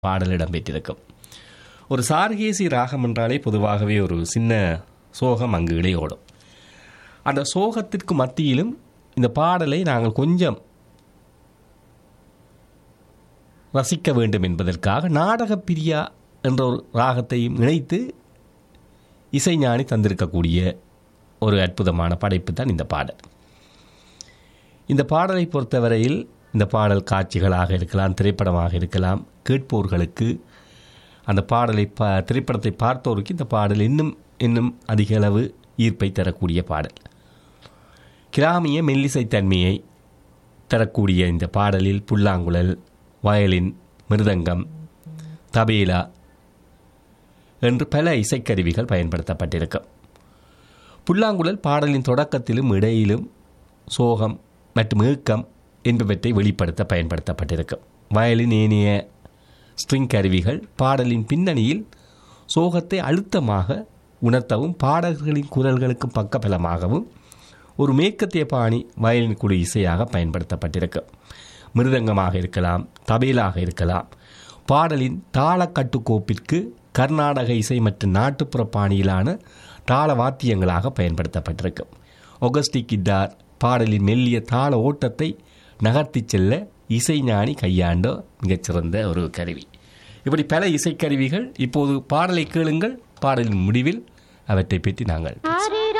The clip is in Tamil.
பாடல் இடம்பெற்றிருக்கும் ஒரு சார்கேசி ராகம் என்றாலே பொதுவாகவே ஒரு சின்ன சோகம் அங்கு இடையோடும் அந்த சோகத்திற்கு மத்தியிலும் இந்த பாடலை நாங்கள் கொஞ்சம் ரசிக்க வேண்டும் என்பதற்காக நாடக பிரியா என்ற ஒரு ராகத்தையும் இணைத்து இசைஞானி தந்திருக்கக்கூடிய ஒரு அற்புதமான படைப்பு தான் இந்த பாடல் இந்த பாடலை பொறுத்தவரையில் இந்த பாடல் காட்சிகளாக இருக்கலாம் திரைப்படமாக இருக்கலாம் கேட்போர்களுக்கு அந்த பாடலை பா திரைப்படத்தை பார்த்தோருக்கு இந்த பாடல் இன்னும் இன்னும் அதிக அளவு ஈர்ப்பை தரக்கூடிய பாடல் கிராமிய மெல்லிசைத்தன்மையை தரக்கூடிய இந்த பாடலில் புல்லாங்குழல் வயலின் மிருதங்கம் தபேலா என்று பல இசைக்கருவிகள் பயன்படுத்தப்பட்டிருக்கும் புல்லாங்குழல் பாடலின் தொடக்கத்திலும் இடையிலும் சோகம் மற்றும் ஏக்கம் என்பவற்றை வெளிப்படுத்த பயன்படுத்தப்பட்டிருக்கும் வயலின் ஏனைய ஸ்ட்ரிங் கருவிகள் பாடலின் பின்னணியில் சோகத்தை அழுத்தமாக உணர்த்தவும் பாடல்களின் குரல்களுக்கு பக்கபலமாகவும் ஒரு மேற்கத்திய பாணி வயலின் குழு இசையாக பயன்படுத்தப்பட்டிருக்கும் மிருதங்கமாக இருக்கலாம் தபேலாக இருக்கலாம் பாடலின் தாள கட்டுக்கோப்பிற்கு கர்நாடக இசை மற்றும் நாட்டுப்புற பாணியிலான தாள வாத்தியங்களாக பயன்படுத்தப்பட்டிருக்கும் ஒகஸ்டிக் கிட்டார் பாடலின் மெல்லிய தாள ஓட்டத்தை நகர்த்திச் செல்ல இசைஞானி கையாண்ட மிகச்சிறந்த ஒரு கருவி இப்படி பல இசைக்கருவிகள் இப்போது பாடலை கேளுங்கள் பாடலின் முடிவில் அவற்றை பற்றி நாங்கள் ஆரே